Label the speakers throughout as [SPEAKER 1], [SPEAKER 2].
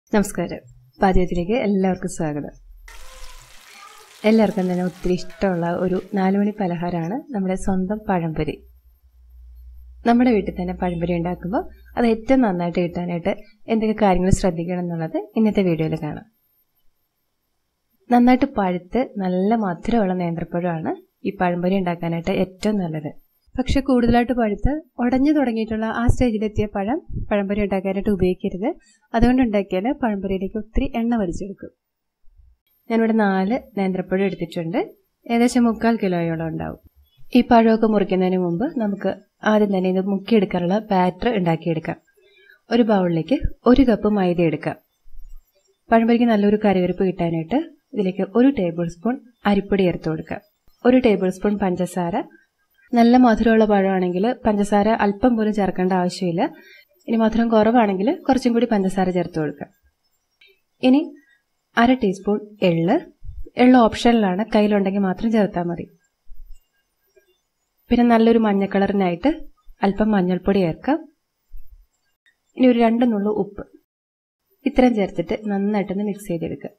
[SPEAKER 1] നമസ്കാരം പാചകത്തിലേക്ക് എല്ലാവർക്കും സ്വാഗതം എല്ലാവർക്കും തന്നെ ഒത്തിരി ഇഷ്ടമുള്ള ഒരു നാലുമണി പലഹാരമാണ് നമ്മുടെ സ്വന്തം പഴംപൊരി നമ്മുടെ വീട്ടിൽ തന്നെ പഴംപൊരി ഉണ്ടാക്കുമ്പോൾ അത് ഏറ്റവും നന്നായിട്ട് കിട്ടാനായിട്ട് എന്തൊക്കെ കാര്യങ്ങൾ ശ്രദ്ധിക്കണം എന്നുള്ളത് ഇന്നത്തെ വീഡിയോയിൽ കാണാം നന്നായിട്ട് പഴുത്ത് നല്ല മധുരമുള്ള നേന്ത്രപ്പഴമാണ് ഈ പഴംപൊരി ഉണ്ടാക്കാനായിട്ട് ഏറ്റവും നല്ലത് പക്ഷെ കൂടുതലായിട്ട് പഴുത്ത് ഉടഞ്ഞു തുടങ്ങിയിട്ടുള്ള ആ സ്റ്റേജിലെത്തിയ പഴം പഴംപൊരി ഉണ്ടാക്കാനായിട്ട് ഉപയോഗിക്കരുത് അതുകൊണ്ട് ഉണ്ടാക്കിയാൽ പഴംപൊരിയിലേക്ക് ഒത്തിരി എണ്ണ വലിച്ചെടുക്കും ഞാനിവിടെ നാല് നേന്ത്രപ്പഴം എടുത്തിട്ടുണ്ട് ഏകദേശം മുക്കാൽ കിലോയോളം ഉണ്ടാവും ഈ പഴമൊക്കെ മുറിക്കുന്നതിന് മുമ്പ് നമുക്ക് ആദ്യം തന്നെ ഇത് മുക്കിയെടുക്കാനുള്ള ബാറ്റർ ഉണ്ടാക്കിയെടുക്കാം ഒരു ബൗളിലേക്ക് ഒരു കപ്പ് മൈദ എടുക്കാം പഴംപൊരിക്ക് നല്ലൊരു കറിവരപ്പ് കിട്ടാനായിട്ട് ഇതിലേക്ക് ഒരു ടേബിൾ സ്പൂൺ അരിപ്പൊടി ചേർത്ത് കൊടുക്കാം ഒരു ടേബിൾ സ്പൂൺ പഞ്ചസാര നല്ല മധുരമുള്ള പഴമാണെങ്കിൽ പഞ്ചസാര അല്പം പോലും ചേർക്കേണ്ട ആവശ്യമില്ല ഇനി മധുരം കുറവാണെങ്കിൽ കുറച്ചും കൂടി പഞ്ചസാര ചേർത്ത് കൊടുക്കാം ഇനി അര ടീസ്പൂൺ എള്ള് എള്ള് ഓപ്ഷനിലാണ് കയ്യിലുണ്ടെങ്കിൽ മാത്രം ചേർത്താൽ മതി പിന്നെ നല്ലൊരു മഞ്ഞ കളറിനായിട്ട് അല്പം മഞ്ഞൾപ്പൊടി ചേർക്കാം ഇനി ഒരു രണ്ട് നുള്ളു ഉപ്പ് ഇത്രയും ചേർത്തിട്ട് നന്നായിട്ടൊന്ന് മിക്സ് ചെയ്തെടുക്കുക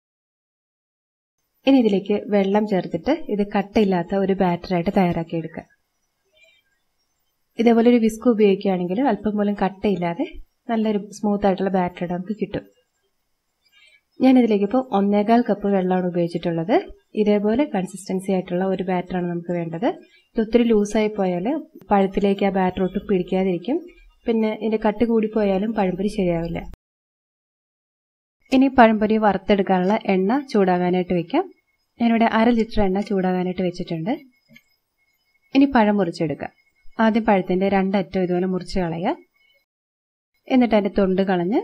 [SPEAKER 1] ഇനി ഇതിലേക്ക് വെള്ളം ചേർത്തിട്ട് ഇത് കട്ടയില്ലാത്ത ഒരു ബാറ്ററായിട്ട് തയ്യാറാക്കിയെടുക്കുക ഇതേപോലെ ഒരു വിസ്ക് ഉപയോഗിക്കുകയാണെങ്കിൽ അല്പം പോലും കട്ടയില്ലാതെ നല്ലൊരു സ്മൂത്ത് ആയിട്ടുള്ള ബാറ്റർ നമുക്ക് കിട്ടും ഞാൻ ഇതിലേക്ക് ഇപ്പോൾ ഒന്നേകാൽ കപ്പ് വെള്ളമാണ് ഉപയോഗിച്ചിട്ടുള്ളത് ഇതേപോലെ കൺസിസ്റ്റൻസി ആയിട്ടുള്ള ഒരു ബാറ്ററാണ് നമുക്ക് വേണ്ടത് ഇത് ഒത്തിരി ലൂസായി പോയാൽ പഴത്തിലേക്ക് ആ ബാറ്റർ ഒട്ടും പിടിക്കാതിരിക്കും പിന്നെ ഇതിന്റെ കട്ട് കൂടിപ്പോയാലും പഴംപൊരി ശരിയാവില്ല ഇനി പഴംപൊരി വറുത്തെടുക്കാനുള്ള എണ്ണ ചൂടാകാനായിട്ട് വെക്കാം ഞാനിവിടെ അര ലിറ്റർ എണ്ണ ചൂടാകാനായിട്ട് വെച്ചിട്ടുണ്ട് ഇനി പഴം മുറിച്ചെടുക്കാം ആദ്യം പഴത്തിന്റെ രണ്ടറ്റം ഇതുപോലെ മുറിച്ച് കളയുക എന്നിട്ട് അതിന്റെ തൊണ്ട് കളഞ്ഞ്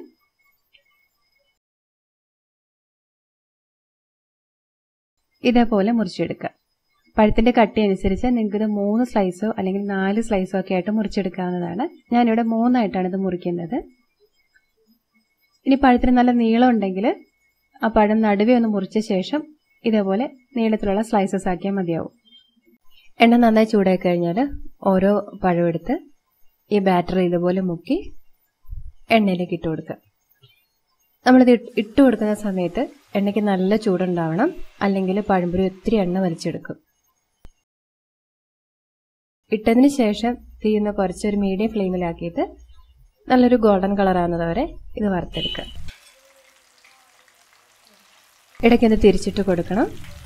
[SPEAKER 1] ഇതേപോലെ മുറിച്ചെടുക്കുക പഴത്തിന്റെ കട്ടി അനുസരിച്ച് നിങ്ങൾക്ക് ഇത് മൂന്ന് സ്ലൈസോ അല്ലെങ്കിൽ നാല് സ്ലൈസോ ഒക്കെ ആയിട്ട് മുറിച്ചെടുക്കാവുന്നതാണ് ഞാനിവിടെ മൂന്നായിട്ടാണ് ഇത് മുറിക്കുന്നത് ഇനി പഴത്തിന് നല്ല നീളം ഉണ്ടെങ്കിൽ ആ പഴം നടുവേ ഒന്ന് മുറിച്ച ശേഷം ഇതേപോലെ നീളത്തിലുള്ള സ്ലൈസസ് ആക്കിയാൽ മതിയാവും എണ്ണ നന്നായി ചൂടായി കഴിഞ്ഞാൽ ഓരോ പഴം എടുത്ത് ഈ ബാറ്റർ ഇതുപോലെ മുക്കി എണ്ണയിലേക്ക് ഇട്ട് കൊടുക്കുക നമ്മളിത് ഇട്ട് കൊടുക്കുന്ന സമയത്ത് എണ്ണയ്ക്ക് നല്ല ചൂടുണ്ടാവണം അല്ലെങ്കിൽ പഴംപൊരി ഒത്തിരി എണ്ണ വലിച്ചെടുക്കും ഇട്ടതിന് ശേഷം തീയുന്ന കുറച്ചൊരു മീഡിയം ഫ്ലെയിമിലാക്കിയിട്ട് നല്ലൊരു ഗോൾഡൻ കളർ ആവുന്നത് വരെ ഇത് വറുത്തെടുക്കുക ഇടയ്ക്കൊന്ന് തിരിച്ചിട്ട് കൊടുക്കണം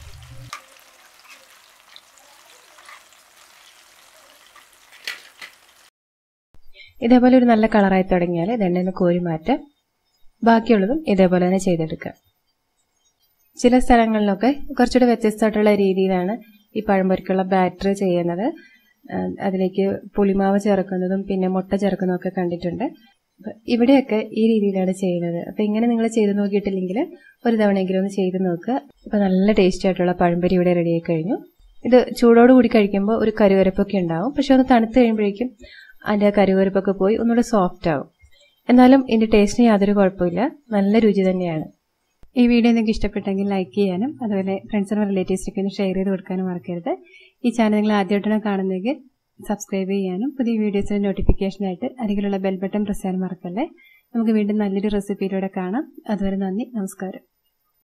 [SPEAKER 1] ഇതേപോലെ ഒരു നല്ല കളറായി തുടങ്ങിയാൽ ഇതെണ്ണയിൽ നിന്ന് കോരി മാറ്റാം ബാക്കിയുള്ളതും ഇതേപോലെ തന്നെ ചെയ്തെടുക്കുക ചില സ്ഥലങ്ങളിലൊക്കെ കുറച്ചുകൂടെ വ്യത്യസ്തമായിട്ടുള്ള രീതിയിലാണ് ഈ പഴംപൊരിക്കുള്ള ബാറ്റർ ചെയ്യുന്നത് അതിലേക്ക് പുളിമാവ് ചേർക്കുന്നതും പിന്നെ മുട്ട ചേർക്കുന്നതും ഒക്കെ കണ്ടിട്ടുണ്ട് ഇവിടെയൊക്കെ ഈ രീതിയിലാണ് ചെയ്യുന്നത് അപ്പൊ ഇങ്ങനെ നിങ്ങൾ ചെയ്ത് നോക്കിയിട്ടില്ലെങ്കിൽ ഒരു തവണയെങ്കിലും ഒന്ന് ചെയ്ത് നോക്കുക ഇപ്പൊ നല്ല ടേസ്റ്റി ആയിട്ടുള്ള പഴംപൊരി ഇവിടെ റെഡിയായി കഴിഞ്ഞു ഇത് ചൂടോട് കൂടി കഴിക്കുമ്പോൾ ഒരു കരുവരപ്പൊക്കെ ഉണ്ടാവും പക്ഷെ ഒന്ന് തണുത്ത് കഴിയുമ്പോഴേക്കും അതിന്റെ കരുവരപ്പൊക്കെ പോയി ഒന്നുകൂടെ സോഫ്റ്റ് ആവും എന്നാലും ഇതിന്റെ ടേസ്റ്റിന് യാതൊരു കുഴപ്പമില്ല നല്ല രുചി തന്നെയാണ് ഈ വീഡിയോ നിങ്ങൾക്ക് ഇഷ്ടപ്പെട്ടെങ്കിൽ ലൈക്ക് ചെയ്യാനും അതുപോലെ ഫ്രണ്ട്സിനും റിലേറ്റീവ്സിനൊക്കെ ഒന്ന് ഷെയർ ചെയ്ത് കൊടുക്കാനും മറക്കരുത് ഈ ചാനൽ നിങ്ങൾ ആദ്യമായിട്ടാണ് കാണുന്നതെങ്കിൽ സബ്സ്ക്രൈബ് ചെയ്യാനും പുതിയ വീഡിയോസിന്റെ നോട്ടിഫിക്കേഷനായിട്ട് അരികിലുള്ള ബെൽ ബട്ടൺ പ്രസ് ചെയ്യാനും മറക്കല്ലേ നമുക്ക് വീണ്ടും നല്ലൊരു റെസിപ്പിയിലൂടെ കാണാം അതുവരെ നന്ദി നമസ്കാരം